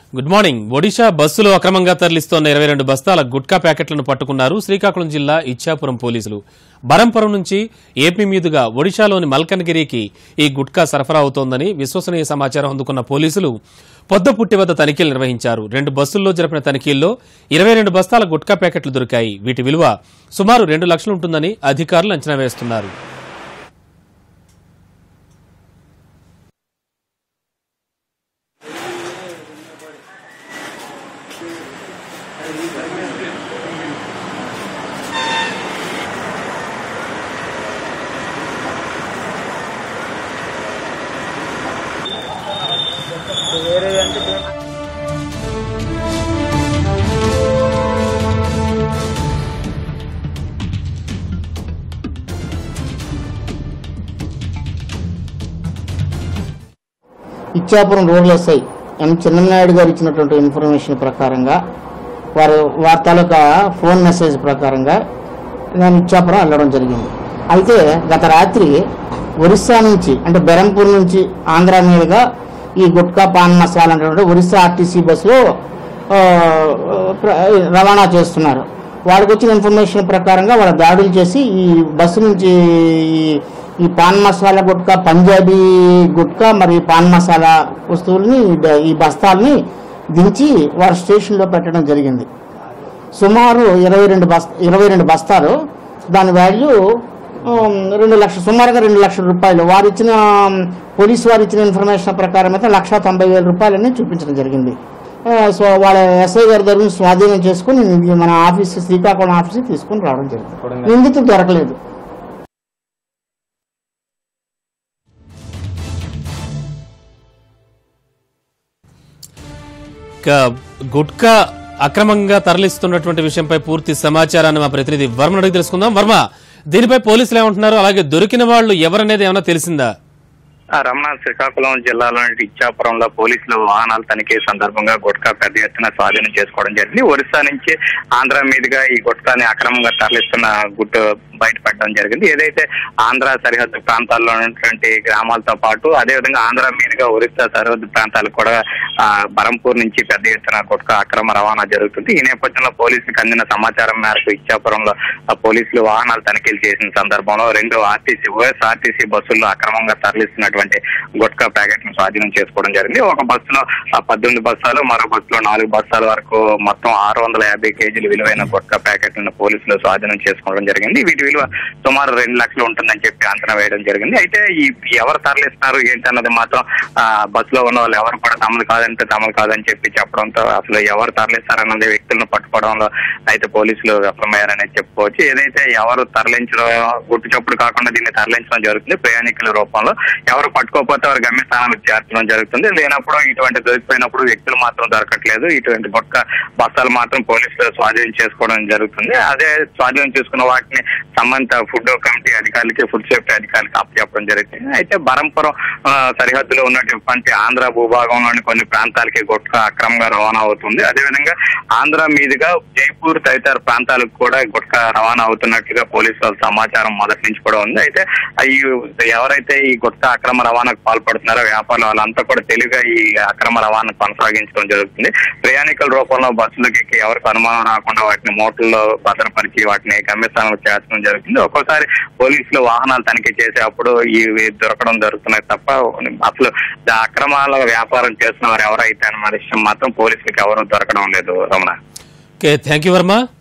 good morning Odisha బస్సులో అక్రమంగా తరలిస్తోన్న ఇరవై రెండు బస్తాల గుట్కా ప్యాకెట్లను పట్టుకున్నారు శ్రీకాకుళం జిల్లా ఇచ్చాపురం పోలీసులు బరంపురం నుంచి ఏపీ మీదుగా ఒడిశాలోని మల్కన్గిరికి ఈ గుట్కా సరఫరా అవుతోందని విశ్వసనీయ సమాచారం అందుకున్న పోలీసులు పొద్దపుట్టి వద్ద తనిఖీలు నిర్వహించారు రెండు బస్సుల్లో జరిపిన తనిఖీల్లో ఇరవై రెండు బస్తాల గుట్కా ప్యాకెట్లు దొరికాయి వీటి విలువ సుమారు రెండు లక్షలు ఉంటుందని అధికారులు అంచనా వేస్తున్నారు Ichchapuram rural SI M Chinnanaidu garu ఇచ్చినటువంటి ఇన్ఫర్మేషన్ ప్రకారంగా వారు వారి తాలూకా ఫోన్ మెసేజ్ ప్రకారంగా నేను ఇచ్చాపురం వెళ్ళడం జరిగింది అయితే గత రాత్రి ఒరిస్సా నుంచి అంటే బెరంపూర్ నుంచి ఆంధ్ర మీదుగా ఈ గుట్కా పాన్ మసాలా అనేటువంటి ఒరిస్సా ఆర్టీసీ బస్సులో ఆ, ప్ర- రవాణా చేస్తున్నారు వాళ్ళకి వచ్చిన ఇన్ఫర్మేషన్ ప్రకారంగా వాళ్ళ దాడులు చేసి ఈ బస్సు నుంచి ఈ- ఈ పాన్ మసాలా గుట్కా పంజాబీ గుట్కా మరియు పాన్ మసాలా వస్తువుల్ని ద- ఈ బస్తాల్ని దించి వారి స్టేషన్లో పెట్టడం జరిగింది సుమారు ఇరవై రెండు బస్ ఇరవై రెండు బస్తాలు దాని వాల్యూ ఉమ్, రెండు లక్షలు సుమారుగా రెండు లక్షల రూపాయలు వారు ఇచ్చిన ఉమ్, పోలీసు వారు ఇచ్చిన ఇన్ఫర్మేషన్ ప్రకారం అయితే లక్ష తొంభై వేల రూపాయలని చూపించడం జరిగింది ఆ, సో వాళ్ళ ఎస్ఐ గారి దగ్గర స్వాధీనం చేసుకుని ఇది మన ఆఫీస్ శ్రీకాకుళం ఆఫీస్కి తీసుకుని రావడం జరిగింది నిందితులు దొరకలేదు ఇక గుట్కా అక్రమంగా తరలిస్తున్నటువంటి విషయంపై పూర్తి సమాచారాన్ని మా ప్రతినిధి వర్మ అడిగి తెలుసుకుందాం వర్మ దీనిపై పోలీసులు ఏమంటున్నారు అలాగే దొరికిన వాళ్ళు ఎవరనేది ఏమైనా తెలిసిందా ఆ రమణ శ్రీకాకుళం జిల్లాలోని ఇచ్చాపురంలో పోలీసులు వాహనాల తనిఖీ సందర్భంగా గుట్కా పెద్ద ఎత్తున స్వాధీనం చేసుకోవడం జరిగింది ఒరిస్సా నుంచి ఆంధ్ర మీదుగా ఈ గుట్కాని అక్రమంగా తరలిస్తున్న గుట్టు బయటపడడం జరిగింది ఏదైతే ఆంధ్ర సరిహద్దు ప్రాంతాల్లో ఉన్నటువంటి గ్రామాలతో పాటు అదేవిధంగా ఆంధ్ర మీదుగా ఒరిస్సా సరిహద్దు ప్రాంతాలకు కూడా ఆ, బరంపూర్ నుంచి పెద్ద ఎత్తున గుట్కా అక్రమ రవాణా జరుగుతుంది ఈ నేపథ్యంలో పోలీసులకు అందిన సమాచారం మేరకు ఇచ్చాపురంలో ఆ పోలీసులు వాహనాలు తనిఖీలు చేసిన సందర్భంలో రెండు ఆర్టీసీ ఓఎస్ ఆర్టీసీ బస్సుల్లో అక్రమంగా తరలిస్తున్నటువంటి గుట్కా ప్యాకెట్ ను స్వాధీనం చేసుకోవడం జరిగింది ఒక బస్సులో ఆ, పద్దెనిమిది బస్సాలు మరో బస్సులో నాలుగు బస్సాల వరకు మొత్తం ఆరు వందల యాభై కేజీలు విలువైన గుట్కా ప్యాకెట్లను పోలీసులు స్వాధీనం చేసుకోవడం జరిగింది వీటి విలువ సుమారు రెండు లక్షలు ఉంటుందని చెప్పి అంచనా వేయడం జరిగింది అయితే ఈ ఎవరు తరలిస్తున్నారు ఏంటన్నది మాత్రం ఆ, బస్సులో ఉన్న వాళ్ళు ఎవరు కూడా తమది కాదంటే తమది కాదని చెప్పి చెప్పడంతో అసలు ఎవరు తరలిస్తారన్నది వ్యక్తులను పట్టుకోవడంలో అయితే పోలీసులు విఫలమయ్యారని చెప్పుకోవచ్చు ఏదైతే ఎవరు తరలించడం గుట్టు చప్పుడు కాకుండా దీన్ని తరలించడం జరుగుతుంది ప్రయాణికుల రూపంలో ఎవరు పట్టుకోకపోతే వారు గమ్యస్థానాలకు చేర్చడం జరుగుతుంది లేనప్పుడు ఇటువంటి దొరికిపోయినప్పుడు వ్యక్తులు మాత్రం దొరకట్లేదు ఇటువంటి బొక్క బస్తాలు మాత్రం పోలీసులు స్వాధీనం చేసుకోవడం జరుగుతుంది అదే స్వాధీనం చేసుకున్న వాటిని సంబంధిత ఫుడ్ కమిటీ అధికారులకి ఫుడ్ సేఫ్టీ అధికారులకి అప్పచెప్పడం జరుగుతుంది అయితే బరంపురం ఆ, సరిహద్దులో ఉన్నటువంటి ఆంధ్ర భూభాగంలోని కొన్ని ప్రాంతాలకి గుట్క అక్రమంగా రవాణా అవుతుంది అదేవిధంగా ఆంధ్ర మీదుగా జైపూర్ తదితర ప్రాంతాలకు కూడా గుట్క రవాణా అవుతున్నట్లుగా పోలీసు వాళ్ళ సమాచారం మొదటి నుంచి కూడా ఉంది అయితే ఈ ఎవరైతే ఈ గుట్క అక్రమ రవాణాకు పాల్పడుతున్నారో వ్యాపారులు వాళ్ళంతా కూడా తెలివిగా ఈ అక్రమ రవాణా కొనసాగించడం జరుగుతుంది ప్రయాణికుల రూపంలో బస్సులకి ఎక్కి ఎవరికి అనుమానం రాకుండా వాటిని మోటార్లో భద్రపరిచి వాటిని గమ్యస్థానంలో చేర్చడం జరుగుతుంది ఒక్కోసారి పోలీసులు వాహనాలు తనిఖీ చేసేటప్పుడు ఇవి దొరకడం జరుగుతున్నాయి తప్ప అసలు ఆ అక్రమాల వ్యాపారం చేస్తున్న వారు ఎవరైతే అన్న విషయం మాత్రం పోలీసులకు ఎవరు దొరకడం లేదు Ramana okay thank you Varma